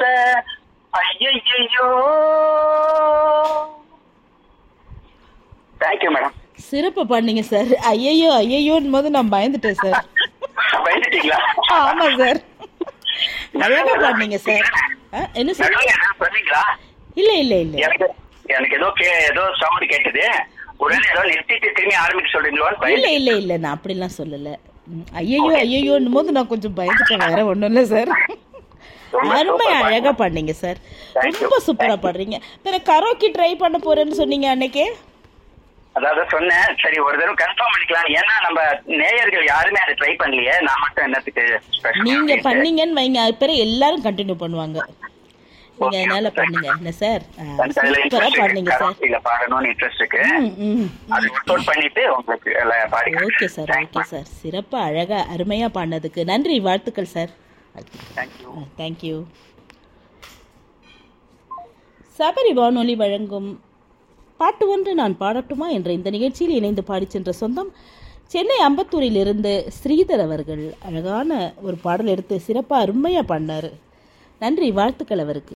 ஐயையோ thank you madam சிறப்பு பண்ணீங்க சார் ஐயையோ ஐயையோன்னு போது நான் பயந்துட்டேன் சார் பயந்துட்டீங்களா ஆமா சார் அழகா பாடுனீங்க சார் ஆ, என்ன சார் நடுவுல ஏதாவது சொன்னீங்களா இல்ல இல்ல இல்ல எனக்கு எனக்கு ஏதோ கே ஏதோ சவுண்ட் கேட்டது உடனே ஏதோ நிறுத்திட்டு திரும்பி ஆரம்பிக்க சொல்றீங்களோன்னு இல்ல பயந்து இல்ல இல்ல நான் அப்படிலாம் சொல்லல ம், ஐயையோ ஐயையோன்னும் போது நான் கொஞ்சம் பயந்துட்டேன் வேற ஒண்ணும் இல்ல சார் ரொம்ப அருமை super அழகா பாடுனீங்க சார் Thank you. ரொம்ப சூப்பரா பாடுறீங்க பிற கரோக்கி ட்ரை பண்ண போறேன்னு சொன்னீங்க அன்னைக்கே அதாவது சொன்னேன் சரி ஒரு தடவை கன்ஃபார்ம் பண்ணிக்கலாம் ஏன்னா நம்ம நேயர்கள் யாருமே அதை ட்ரை பண்ணலையே நான் மட்டும் என்னத்துக்கு special நீங்க அப்படின்ட்டு. பண்ணீங்கன்னு வைங்க அது பிறகு எல்லாரும் கண்டினியூ பண்ணுவாங்க நீங்க Okay, அதனால okay. பண்ணுங்க என்ன சார் எனக்கு அதுல சூப்பரா interest பாடுனீங்க இருக்கு. சார் கரோக்கில பாடணும்னு இன்ட்ரெஸ்ட் இருக்கு ம், ம். அது ஒர்க் அவுட் பண்ணிட்டு உங்களுக்கு எல்லாம் பாடி ஓகே சார் ஓகே சார் சிறப்பா அழகா அருமையா பாடினதுக்கு நன்றி வாழ்த்துக்கள் சார் தேங்க்யூ தேங்க்யூ சபரி வானொலி வழங்கும் பாட்டு ஒன்று நான் பாடட்டுமா என்ற இந்த நிகழ்ச்சியில் இணைந்து பாடிச் சென்ற சொந்தம் சென்னை அம்பத்தூரிலிருந்து ஸ்ரீதர் அவர்கள் அழகான ஒரு பாடல் எடுத்து சிறப்பாக அருமையாக பாடினார் நன்றி வாழ்த்துக்கள் அவருக்கு